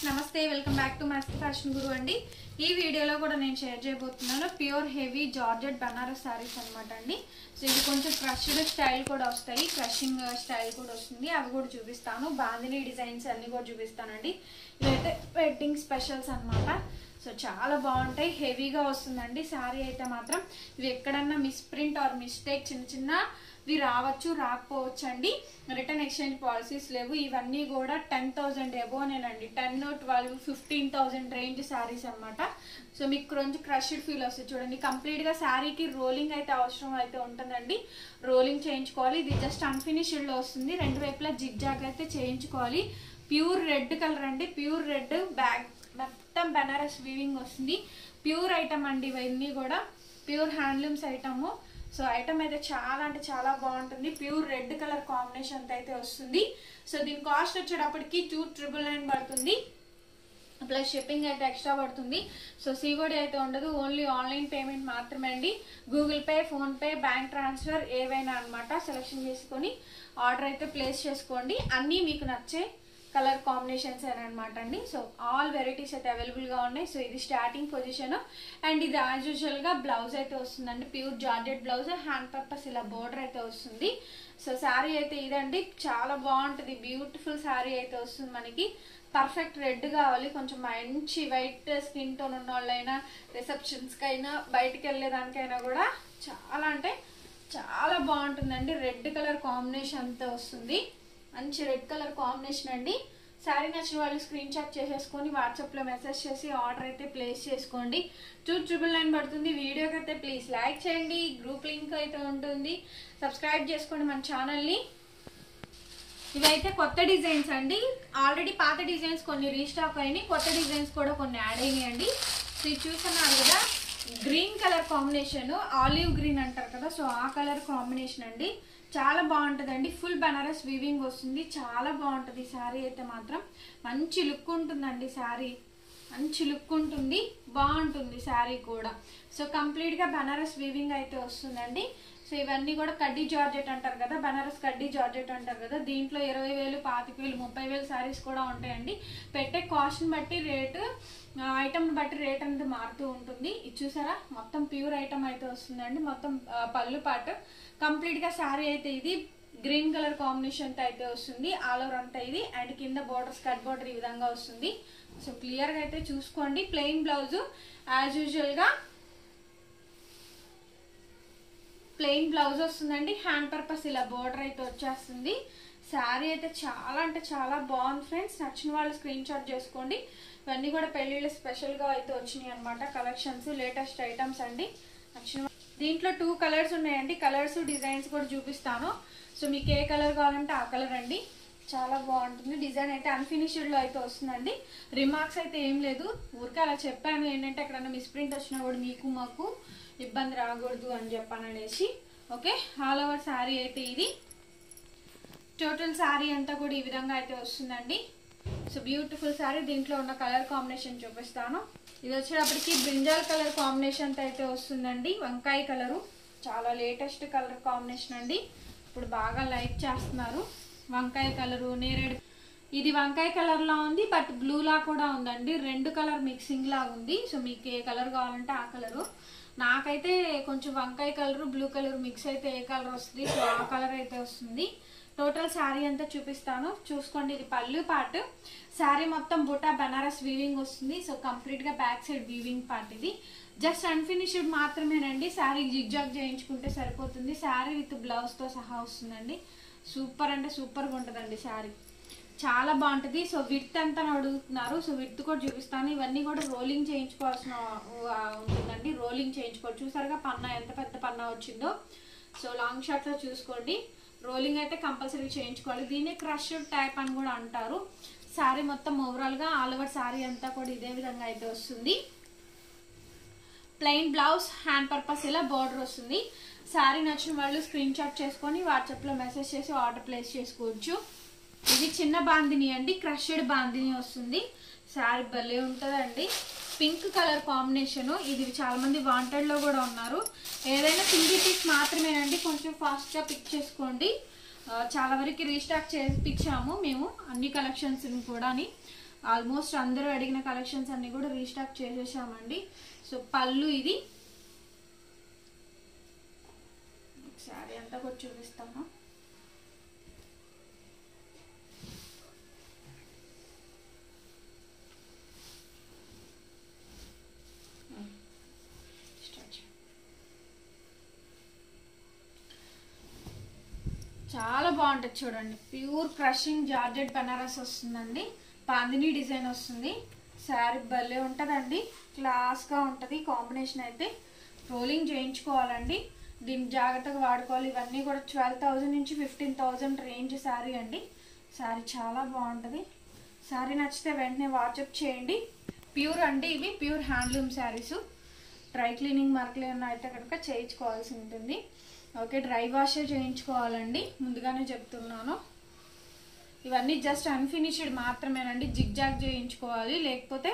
నమస్తే welcome back to Mast Fashion Guru అండి ఈ వీడియోలో కూడా నేను షేర్ చేయబోతున్నాను pure heavy georgette Banaras saris అనమాట అండి సో ఇది కొంచెం క్రష్డ్ స్టైల్ కూడా వస్తాయి క్రషింగ్ స్టైల్ కూడా వస్తుంది అవి కూడా చూపిస్తాను బాందిని డిజైన్స్ అన్ని కూడా చూపిస్తానండి ఇవైతే వెడ్డింగ్ స్పెషల్స్ అన్నమాట సో చాలా బాగుంటాయి హెవీగా వస్తుందండి శారీ అయితే మాత్రం ఇవి ఎక్కడన్నా మిస్ప్రింట్ ఆర్ మిస్టేక్ చిన్న చిన్నవి రావచ్చు రాకపోవచ్చు అండి రిటర్న్ ఎక్స్చేంజ్ పాలసీస్ లేవు ఇవన్నీ కూడా టెన్ థౌజండ్ ఎబోనేనండి ten twelve fifteen thousand range saris అనమాట సో మీకు కొంచెం క్రష్డ్ ఫీల్ వస్తుంది చూడండి కంప్లీట్గా శారీకి రోలింగ్ అయితే అవసరం అయితే ఉంటుందండి రోలింగ్ చేయించుకోవాలి ఇది జస్ట్ అన్ఫినిష్డ్లో వస్తుంది రెండు వైపులా జిగ్ జాగ్ అయితే చేయించుకోవాలి ప్యూర్ రెడ్ కలర్ అండి ప్యూర్ రెడ్ బ్యాగ్ మొత్తం బెనారస్ వీవింగ్ వస్తుంది ప్యూర్ ఐటమ్ అండి ఇవన్నీ కూడా pure handlooms item so item అయితే చాలా అంటే చాలా బాగుంటుంది ప్యూర్ రెడ్ కలర్ కాంబినేషన్ అయితే వస్తుంది సో దీని కాస్ట్ వచ్చేటప్పటికి టూ ట్రిపుల్ నైన్ పడుతుంది ప్లస్ షిప్పింగ్ అయితే ఎక్స్ట్రా పడుతుంది సో సీఓడి అయితే ఉండదు ఓన్లీ ఆన్లైన్ పేమెంట్ మాత్రమే అండి Google Pay PhonePe bank transfer ఏవైనా అనమాట సెలెక్షన్ చేసుకొని ఆర్డర్ అయితే ప్లేస్ చేసుకోండి అన్నీ మీకు నచ్చే కలర్ కాంబినేషన్స్ అనమాట అండి సో ఆల్ వెరైటీస్ అయితే అవైలబుల్గా ఉన్నాయి సో ఇది స్టార్టింగ్ పొజిషన్ అండ్ ఇది యాజ్ యూజువల్గా బ్లౌజ్ అయితే వస్తుందండి pure georgette blouse hand purpose ఇలా బోర్డర్ అయితే వస్తుంది సో శారీ అయితే ఇదండి చాలా బాగుంటుంది బ్యూటిఫుల్ శారీ అయితే వస్తుంది మనకి పర్ఫెక్ట్ రెడ్ కావాలి కొంచెం మంచి వైట్ స్కిన్ టోన్ ఉన్న వాళ్ళైనా రిసెప్షన్స్కి అయినా బయటికి వెళ్ళేదానికైనా కూడా చాలా అంటే చాలా బాగుంటుందండి రెడ్ కలర్ కాంబినేషన్ అంతా వస్తుంది మంచి రెడ్ కలర్ కాంబినేషన్ అండి శారీ నచ్చిన వాళ్ళు స్క్రీన్ షాట్ చేసేసుకొని వాట్సాప్లో మెసేజ్ చేసి ఆర్డర్ అయితే ప్లేస్ చేసుకోండి టూ ట్రిపుల్ నైన్ పడుతుంది వీడియోకి అయితే ప్లీజ్ లైక్ చేయండి గ్రూప్ లింక్ అయితే ఉంటుంది సబ్స్క్రైబ్ చేసుకోండి మన ఛానల్ని ఇవైతే కొత్త డిజైన్స్ అండి ఆల్రెడీ పాత డిజైన్స్ కొన్ని రీస్టాక్ అయినాయి కొత్త డిజైన్స్ కూడా కొన్ని యాడ్ అయినాయండి సో ఇది చూస్తున్నారు కదా green colour combination olive green అంటారు కదా సో ఆ కలర్ కాంబినేషన్ అండి చాలా బాగుంటుందండి ఫుల్ బనారస్ వీవింగ్ వస్తుంది చాలా బాగుంటుంది శారీ అయితే మాత్రం మంచి లుక్ ఉంటుందండి శారీ మంచి లుక్ ఉంటుంది బాగుంటుంది శారీ కూడా సో కంప్లీట్గా బనారస్ వీవింగ్ అయితే వస్తుందండి సో ఇవన్నీ కూడా కడ్డీ జార్జెట్ అంటారు కదా బనారస్ కడ్డీ జార్జెట్ అంటారు కదా దీంట్లో ఇరవై వేలు పాతిక వేలు ముప్పై వేలు శారీస్ కూడా ఉంటాయండి పెట్టే కాస్ట్ని బట్టి రేటు ఐటమ్ని బట్టి రేట్ అనేది మారుతూ ఉంటుంది ఇది చూసారా మొత్తం ప్యూర్ ఐటమ్ అయితే వస్తుందండి మొత్తం ఆ, పళ్ళు పాటు కంప్లీట్గా శారీ అయితే ఇది గ్రీన్ కలర్ కాంబినేషన్తో అయితే వస్తుంది ఆల్ ఓవర్ అంతా ఇది అండ్ కింద బోర్డర్ స్కర్ట్ బోర్డర్ ఈ విధంగా వస్తుంది సో క్లియర్గా అయితే చూసుకోండి ప్లెయిన్ బ్లౌజ్ యాజ్ యూజువల్గా ప్లెయిన్ బ్లౌజ్ వస్తుందండి హ్యాండ్ పర్పస్ ఇలా బోర్డర్ అయితే వచ్చేస్తుంది శారీ అయితే చాలా అంటే చాలా బాగుంది ఫ్రెండ్స్ నచ్చిన వాళ్ళు స్క్రీన్ షాట్ చేసుకోండి ఇవన్నీ కూడా పెళ్ళిళ్ళు స్పెషల్గా అయితే వచ్చినాయి అనమాట కలెక్షన్స్ లేటెస్ట్ ఐటమ్స్ అండి నచ్చిన వా- దీంట్లో టూ కలర్స్ ఉన్నాయండి కలర్స్ డిజైన్స్ కూడా చూపిస్తాను సో మీకు ఏ కలర్ కావాలంటే ఆ కలర్ అండి చాలా బాగుంటుంది డిజైన్ అయితే అన్ఫినిష్డ్లో అయితే వస్తుందండి రిమార్క్స్ అయితే ఏం లేదు ఊరికే అలా చెప్పాను ఏంటంటే ఎక్కడన్నా మిస్ప్రింట్ వచ్చినా కూడా మీకు మాకు ఇబ్బంది రాకూడదు అని చెప్పాను అనేసి ఓకే ఆల్ ఓవర్ శారీ అయితే ఇది టోటల్ శారీ అంతా కూడా ఈ విధంగా అయితే వస్తుందండి సో బ్యూటిఫుల్ శారీ దీంట్లో ఉన్న కలర్ కాంబినేషన్ చూపిస్తాను ఇది వచ్చేటప్పటికి బ్రింజాల్ కలర్ కాంబినేషన్ అయితే వస్తుందండి వంకాయ కలరు చాలా లేటెస్ట్ కలర్ కాంబినేషన్ అండి ఇప్పుడు బాగా లైక్ చేస్తున్నారు వంకాయ కలరు నేరేడు ఇది వంకాయ కలర్ లా ఉంది బట్ బ్లూ లా కూడా ఉందండి రెండు కలర్ మిక్సింగ్ లా ఉంది సో మీకు ఏ కలర్ కావాలంటే ఆ కలరు నాకైతే కొంచెం వంకాయ కలర్ బ్లూ కలర్ మిక్స్ అయితే ఏ కలర్ వస్తుంది సో ఆ కలర్ అయితే వస్తుంది టోటల్ శారీ అంతా చూపిస్తాను చూసుకోండి ఇది పళ్ళు పార్ట్ శారీ మొత్తం బుటా బనారస్ వీవింగ్ వస్తుంది సో కంప్లీట్ గా బ్యాక్ సైడ్ వీవింగ్ పార్ట్ ఇది జస్ట్ అన్ఫినిష్డ్ మాత్రమేనండి శారీ జిగ్జాగ్ చేయించుకుంటే సరిపోతుంది శారీ విత్ బ్లౌజ్ తో సహా వస్తుందండి సూపర్ అంటే సూపర్గా ఉంటుందండి శారీ చాలా బాగుంటుంది సో విత్ ఎంత అని అడుగుతున్నారు సో విత్ కూడా చూపిస్తాను ఇవన్నీ కూడా రోలింగ్ చేయించుకోవాల్సిన ఆ, ఉంటుందండి రోలింగ్ చేయించుకోవాలి చూసారుగా పన్నా ఎంత పెద్ద పన్నా వచ్చిందో సో లాంగ్ షాట్ లో చూసుకోండి రోలింగ్ అయితే కంపల్సరీ చేయించుకోవాలి దీన్ని క్రష్ టైప్ అని కూడా అంటారు శారీ మొత్తం ఓవరాల్ గా ఆల్ ఓవర్ శారీ అంతా కూడా ఇదే విధంగా అయితే వస్తుంది ప్లెయిన్ బ్లౌజ్ హ్యాండ్ పర్పస్ ఇలా బార్డర్ వస్తుంది శారీ నచ్చిన వాళ్ళు స్క్రీన్ షాట్ చేసుకొని వాట్సాప్లో మెసేజ్ చేసి ఆర్డర్ ప్లేస్ చేసుకోవచ్చు ఇది చిన్న బాందిని అండి క్రషెడ్ బాందిని వస్తుంది శారీ భలే ఉంటుందండి పింక్ కలర్ కాంబినేషన్ ఇది చాలా మంది వాంటెడ్ లో కూడా ఉన్నారు ఏదైనా సింగిల్ పీస్ మాత్రమేనండి కొంచెం ఫాస్ట్ గా పిక్ చేసుకోండి ఆ, చాలా వరకు రీస్టాక్ చేపించాము మేము అన్ని కలెక్షన్స్ కూడాని ఆల్మోస్ట్ అందరూ అడిగిన కలెక్షన్స్ అన్ని కూడా రీస్టాక్ చేసేసామండి సో పళ్ళు ఇది శారీ అంతా కూడా చూపిస్తాను స్టార్ట్ చేయండి. చాలా బాగుంటుంది చూడండి ప్యూర్ క్రషింగ్ జార్జెట్ బనారస్ వస్తుందండి పాందిని డిజైన్ వస్తుంది శారీ భలే ఉంటుందండి క్లాస్గా ఉంటుంది కాంబినేషన్ అయితే రోలింగ్ చేయించుకోవాలండి దీన్ని జాగ్రత్తగా వాడుకోవాలి ఇవన్నీ కూడా ట్వెల్వ్ థౌజండ్ నుంచి ఫిఫ్టీన్ థౌజండ్ రేంజ్ శారీ అండి శారీ చాలా బాగుంటుంది శారీ నచ్చితే వెంటనే వాట్సాప్ చేయండి ప్యూర్ అండి ఇవి pure handloom saris dry cleaning మార్కులు ఏమైనా అయితే కనుక చేయించుకోవాల్సి ఉంటుంది ఓకే డ్రై వాషే చేయించుకోవాలండి ముందుగానే చెప్తున్నాను ఇవన్నీ జస్ట్ అన్ఫినిష్డ్ మాత్రమేనండి జిగ్ జాగ్ చేయించుకోవాలి లేకపోతే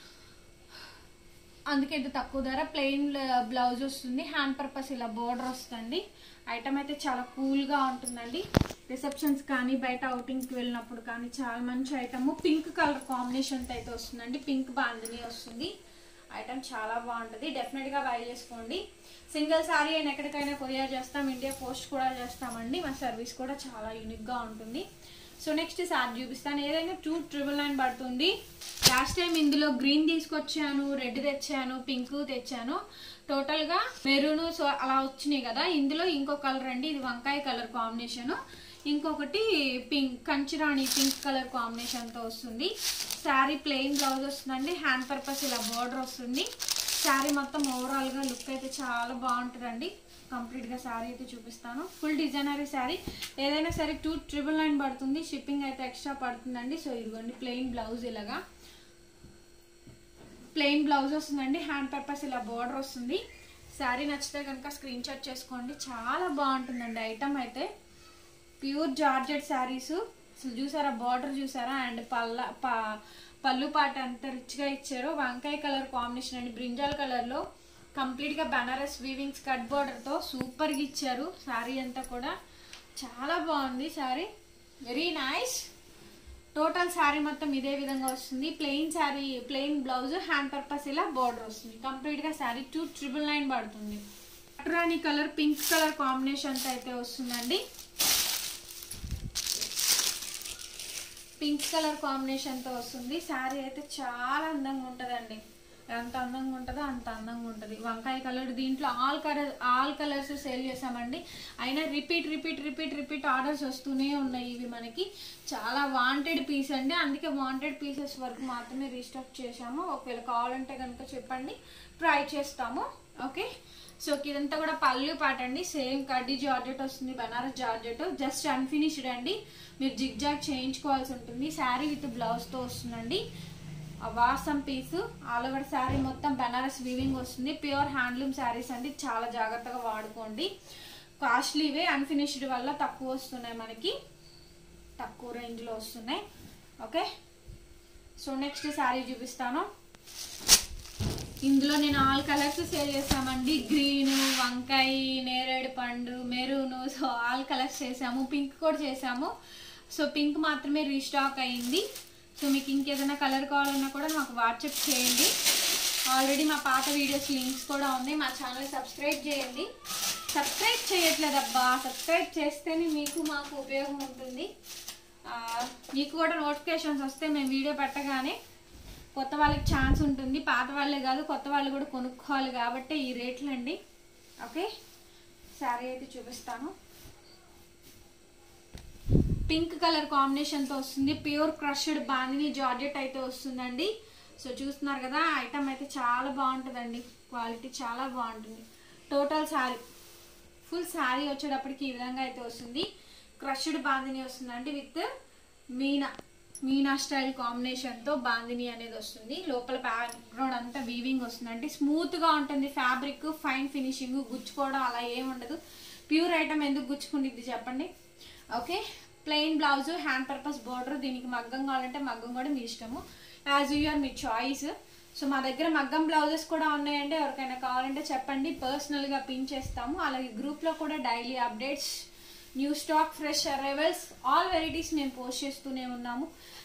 అందుకే ఇది తక్కువ ధర ప్లెయిన్ బ్లౌజ్ వస్తుంది హ్యాండ్ పర్పస్ ఇలా బోర్డర్ వస్తుంది ఐటమ్ అయితే చాలా కూల్గా ఉంటుందండి రిసెప్షన్స్ కానీ బయట అవుటింగ్కి వెళ్ళినప్పుడు కానీ చాలా మంచి ఐటమ్ పింక్ కలర్ కాంబినేషన్తో అయితే వస్తుందండి పింక్ బాందిని వస్తుంది ఐటమ్ చాలా బాగుంటుంది డెఫినెట్గా బై చేసుకోండి సింగిల్ సారీ అయినా ఎక్కడికైనా కొరియర్ చేస్తాం ఇండియా పోస్ట్ కూడా చేస్తామండి మా సర్వీస్ కూడా చాలా యూనిక్గా ఉంటుంది సో నెక్స్ట్ సారీ చూపిస్తాను ఏదైనా టూ ట్రిపుల్ నైన్ పడుతుంది లాస్ట్ టైం ఇందులో గ్రీన్ తీసుకొచ్చాను రెడ్ తెచ్చాను పింక్ తెచ్చాను టోటల్గా మెరూన్ సో అలా వచ్చినాయి కదా ఇందులో ఇంకో కలర్ అండి ఇది వంకాయ కలర్ కాంబినేషన్ ఇంకొకటి పింక్ కంచిరాణి పింక్ కలర్ కాంబినేషన్తో వస్తుంది శారీ ప్లెయిన్ బ్లౌజ్ వస్తుందండి హ్యాండ్ పర్పస్ ఇలా బోర్డర్ వస్తుంది శారీ మొత్తం ఓవరాల్గా లుక్ అయితే చాలా బాగుంటుందండి కంప్లీట్గా శారీ అయితే చూపిస్తాను ఫుల్ డిజైనరీ శారీ ఏదైనా సరే టూ ట్రిపుల్ నైన్ పడుతుంది షిప్పింగ్ అయితే ఎక్స్ట్రా పడుతుందండి సో ఇదిగోండి ప్లెయిన్ బ్లౌజ్ ఇలాగా ప్లెయిన్ బ్లౌజ్ వస్తుందండి హ్యాండ్ పర్పస్ ఇలా బోర్డర్ వస్తుంది శారీ నచ్చితే కనుక స్క్రీన్ షాట్ చేసుకోండి చాలా బాగుంటుందండి ఐటమ్ అయితే ప్యూర్ జార్జెట్ శారీస్ అసలు చూసారా బార్డర్ చూసారా అండ్ పల్ల ప- పళ్ళు పాట అంత రిచ్గా ఇచ్చారు వంకాయ కలర్ కాంబినేషన్ అండి బ్రింజాల్ కలర్లో కంప్లీట్గా బనారస్ వీవింగ్స్ కట్ బార్డర్తో సూపర్గా ఇచ్చారు శారీ అంతా కూడా చాలా బాగుంది sari very nice total sari మొత్తం ఇదే విధంగా వస్తుంది plain sari plain blouse hand purpose ఇలా బార్డర్ వస్తుంది కంప్లీట్గా శారీ టూ ట్రిపుల్ నైన్ పడుతుంది పట్టురాణి కలర్ పింక్ కలర్ కాంబినేషన్తో అయితే వస్తుందండి పింక్ కలర్ కాంబినేషన్తో వస్తుంది శారీ అయితే చాలా అందంగా ఉంటుందండి ఎంత అందంగా ఉంటుందో అంత అందంగా ఉంటుంది వంకాయ కలర్ దీంట్లో all colour all colours sale చేసామండి అయినా repeat repeat repeat repeat orders వస్తూనే ఉన్నాయి ఇవి మనకి చాలా వాంటెడ్ పీస్ అండి అందుకే వాంటెడ్ పీసెస్ వరకు మాత్రమే రీస్టాక్ చేసాము ఒకవేళ కావాలంటే కనుక చెప్పండి ట్రై చేస్తాము ఓకే సో ఇదంతా కూడా పళ్ళు పాట అండి సేమ్ కడ్డీ జార్జెట్ వస్తుంది బనారస్ జార్జెట్ జస్ట్ అన్ఫినిష్డ్ అండి మీరు జిగ్ జాగ్ చేయించుకోవాల్సి ఉంటుంది శారీ విత్ బ్లౌజ్తో వస్తుందండి ఆ వాసం పీస్ ఆల్ ఓవర్ శారీ మొత్తం బనారస్ వీవింగ్ వస్తుంది ప్యూర్ హ్యాండ్లూమ్ శారీస్ అండి చాలా జాగ్రత్తగా వాడుకోండి కాస్ట్లీవే అన్ఫినిష్డ్ వల్ల తక్కువ వస్తున్నాయి మనకి తక్కువ రేంజ్లో వస్తున్నాయి ఓకే సో నెక్స్ట్ శారీ చూపిస్తాను ఇందులో నేను ఆల్ కలర్స్ సేల్ చేసామండి గ్రీన్ వంకాయ నేరేడు పండు మెరూన్ సో ఆల్ కలర్స్ చేసాము పింక్ కూడా చేసాము సో పింక్ మాత్రమే రీస్టాక్ అయింది సో మీకు ఇంకేదైనా కలర్ కావాలన్నా కూడా మాకు వాట్సాప్ చేయండి ఆల్రెడీ మా పాత వీడియోస్ లింక్స్ కూడా ఉన్నాయి మా ఛానల్ సబ్స్క్రైబ్ చేయండి సబ్స్క్రైబ్ చేయట్లేదు అబ్బా సబ్స్క్రైబ్ చేస్తేనే మీకు మాకు ఉపయోగం ఉంటుంది ఆ, మీకు కూడా నోటిఫికేషన్స్ వస్తే మేము వీడియో పెట్టగానే కొత్త వాళ్ళకి ఛాన్స్ ఉంటుంది పాత వాళ్ళే కాదు కొత్త వాళ్ళు కూడా కొనుక్కోవాలి కాబట్టి ఈ రేట్లు అండి ఓకే శారీ అయితే చూపిస్తాను పింక్ కలర్ కాంబినేషన్తో వస్తుంది ప్యూర్ క్రష్డ్ బాందిని జార్జెట్ అయితే వస్తుందండి సో చూస్తున్నారు కదా ఐటమ్ అయితే చాలా బాగుంటుందండి క్వాలిటీ చాలా బాగుంటుంది టోటల్ శారీ ఫుల్ శారీ వచ్చేటప్పటికి ఈ విధంగా అయితే వస్తుంది క్రష్డ్ బాందిని వస్తుందండి విత్ మీనా మీనా స్టైల్ కాంబినేషన్తో బాందిని అనేది వస్తుంది లోపల బ్యాక్గ్రౌండ్ అంతా వీవింగ్ వస్తుందండి స్మూత్గా ఉంటుంది ఫ్యాబ్రిక్ ఫైన్ ఫినిషింగ్ గుచ్చుకోవడం అలా ఏమి ఉండదు ప్యూర్ ఐటమ్ ఎందుకు గుచ్చుకుంటుంది చెప్పండి okay plain blouse hand purpose border దీనికి మగ్గం కావాలంటే మగ్గం కూడా మీ ఇష్టము యాజ్ యూఆర్ మీ చాయిస్ సో మా దగ్గర మగ్గం బ్లౌజెస్ కూడా ఉన్నాయండి ఎవరికైనా కావాలంటే చెప్పండి పర్సనల్గా పిన్ చేస్తాము అలాగే గ్రూప్లో కూడా daily updates new stock fresh arrivals all varieties మేము పోస్ట్ చేస్తూనే ఉన్నాము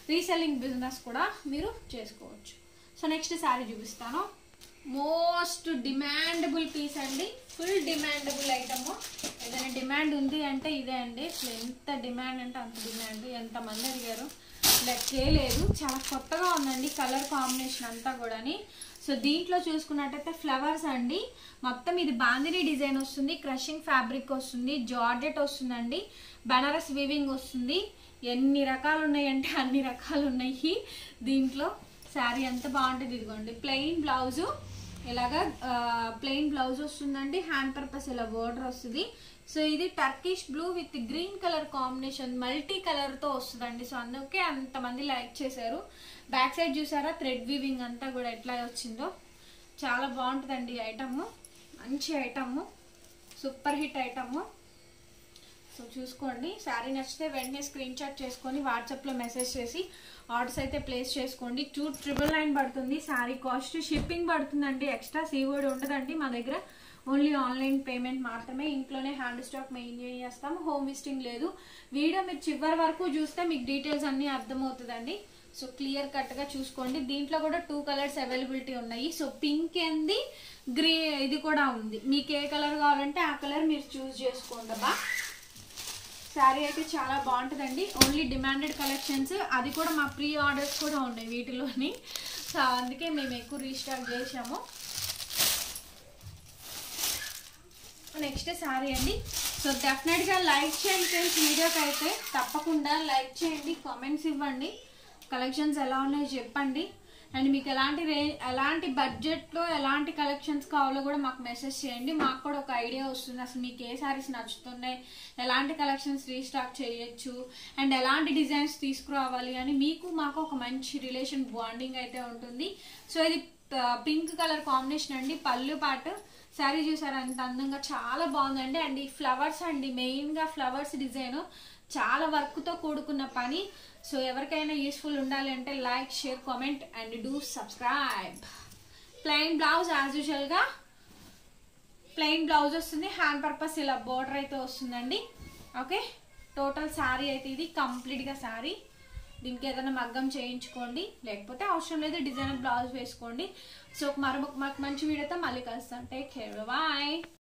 రీసెల్లింగ్ బిజినెస్ కూడా మీరు చేసుకోవచ్చు సో నెక్స్ట్ శారీ చూపిస్తాను మోస్ట్ డిమాండబుల్ పీస్ అండి ఫుల్ డిమాండబుల్ ఐటమ్ ఏదైనా డిమాండ్ ఉంది అంటే ఇదే అండి అసలు ఎంత డిమాండ్ అంటే అంత డిమాండ్ ఎంతమంది అడిగారు లెక్కే లేదు చాలా కొత్తగా ఉందండి కలర్ కాంబినేషన్ అంతా కూడాని సో దీంట్లో చూసుకున్నట్టయితే ఫ్లవర్స్ అండి మొత్తం ఇది బాందిని డిజైన్ వస్తుంది క్రషింగ్ ఫ్యాబ్రిక్ వస్తుంది జార్జెట్ వస్తుందండి బనారస్ వీవింగ్ వస్తుంది ఎన్ని రకాలు ఉన్నాయంటే అన్ని రకాలు ఉన్నాయి దీంట్లో శారీ ఎంత బాగుంటుంది ఇదిగోండి ప్లెయిన్ బ్లౌజు ఇలాగా ప్లెయిన్ బ్లౌజ్ వస్తుందండి హ్యాండ్ పర్పస్ ఇలా బోర్డర్ వస్తుంది సో ఇది Turkish blue with green colour combination multi colour తో వస్తుందండి సో అందుకే అంతమంది లైక్ చేశారు బ్యాక్ సైడ్ చూసారా థ్రెడ్ వీవింగ్ అంతా కూడా ఎట్లా వచ్చిందో చాలా బాగుంటుందండి ఈ ఐటమ్ మంచి item super hit item so చూసుకోండి శారీ నచ్చితే వెంటనే స్క్రీన్ షాట్ చేసుకొని వాట్సాప్లో మెసేజ్ చేసి ఆర్డర్స్ అయితే ప్లేస్ చేసుకోండి టూ ట్రిపుల్ నైన్ పడుతుంది శారీ కాస్ట్ షిప్పింగ్ పడుతుందండి ఎక్స్ట్రా సీవర్డ్ ఉండదండి మా దగ్గర ఓన్లీ ఆన్లైన్ పేమెంట్ మాత్రమే ఇంట్లోనే హ్యాండ్ స్టాక్ మెయింటైన్ చేస్తాము హోమ్ విజిటింగ్ లేదు వీడియో మీరు చివరి వరకు చూస్తే మీకు డీటెయిల్స్ అన్నీ అర్థమవుతుందండి సో క్లియర్ కట్గా చూసుకోండి దీంట్లో కూడా టూ కలర్స్ అవైలబిలిటీ ఉన్నాయి సో పింక్ ఏంది గ్రీ ఇది కూడా ఉంది మీకు ఏ కలర్ కావాలంటే ఆ కలర్ మీరు చూస్ చేసుకోండి అబ్బా శారీ అయితే చాలా బాగుంటుందండి ఓన్లీ డిమాండెడ్ కలెక్షన్స్ అది కూడా మా ప్రీ ఆర్డర్స్ కూడా ఉన్నాయి వీటిలోని సో అందుకే మేము ఎక్కువ రీస్టాక్ చేసాము నెక్స్ట్ శారీ అండి సో డెఫినెట్గా లైక్ చేయండి ఫ్రెండ్స్ వీడియోకి అయితే తప్పకుండా లైక్ చేయండి కామెంట్స్ ఇవ్వండి కలెక్షన్స్ ఎలా ఉన్నాయో చెప్పండి అండ్ మీకు ఎలాంటి రే ఎలాంటి బడ్జెట్లో ఎలాంటి కలెక్షన్స్ కావాలో కూడా మాకు మెసేజ్ చేయండి మాకు కూడా ఒక ఐడియా వస్తుంది అసలు మీకు ఏ సారీస్ నచ్చుతున్నాయి ఎలాంటి కలెక్షన్స్ రీస్టాక్ చేయొచ్చు అండ్ ఎలాంటి డిజైన్స్ తీసుకురావాలి అని మీకు మాకు ఒక మంచి రిలేషన్ బాండింగ్ అయితే ఉంటుంది సో ఇది పింక్ కలర్ కాంబినేషన్ అండి పళ్ళు పాటు శారీ చూసారా అంత అందంగా చాలా బాగుందండి అండ్ ఈ ఫ్లవర్స్ అండి మెయిన్గా ఫ్లవర్స్ డిజైన్ చాలా వర్క్తో కూడుకున్న పని సో ఎవరికైనా యూస్ఫుల్ ఉండాలి అంటే like share comment and do subscribe plain blouse as యూజువల్గా ప్లెయిన్ బ్లౌజ్ వస్తుంది హ్యాండ్ పర్పస్ ఇలా బోర్డర్ అయితే వస్తుందండి ఓకే టోటల్ శారీ అయితే ఇది కంప్లీట్గా శారీ దీనికి ఏదైనా మగ్గం చేయించుకోండి లేకపోతే అవసరం లేదు డిజైనర్ బ్లౌజ్ వేసుకోండి సో మరొక మాకు మంచి వీడియోతో మళ్ళీ కలుస్తాను టేక్ కేర్ బాయ్